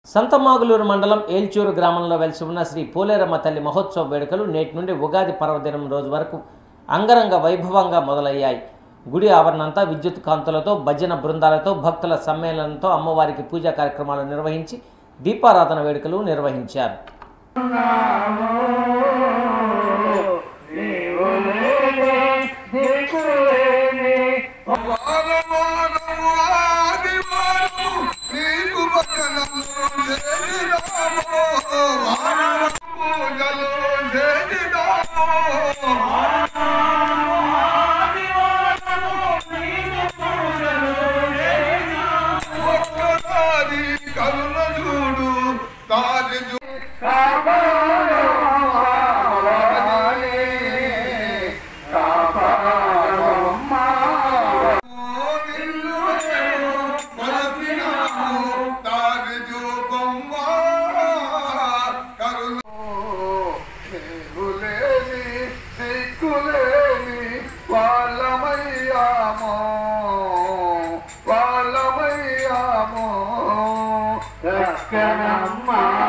సంతమాగులూరు మండలం ఏల్చూరు గ్రామంలో వెలిసి ఉన్న శ్రీ పోలేరమ్మ తల్లి మహోత్సవ వేడుకలు నేటి నుండి ఉగాది పర్వదినం రోజు వరకు అంగరంగ వైభవంగా మొదలయ్యాయి గుడి ఆవరణంతా విద్యుత్ కాంతులతో భజన బృందాలతో భక్తుల సమ్మేళనంతో అమ్మవారికి పూజా కార్యక్రమాలు నిర్వహించి దీపారాధన వేడుకలు నిర్వహించారు వారవారము ఆదివారము నీకు భజనము చేసినాము. వారము పూజలు చేసినాము. ఒక్కసారి కరుణ చూడు తాది వాళ్ళమయ్యామో వాళ్ళమయ్యామో రక్షణమ్మ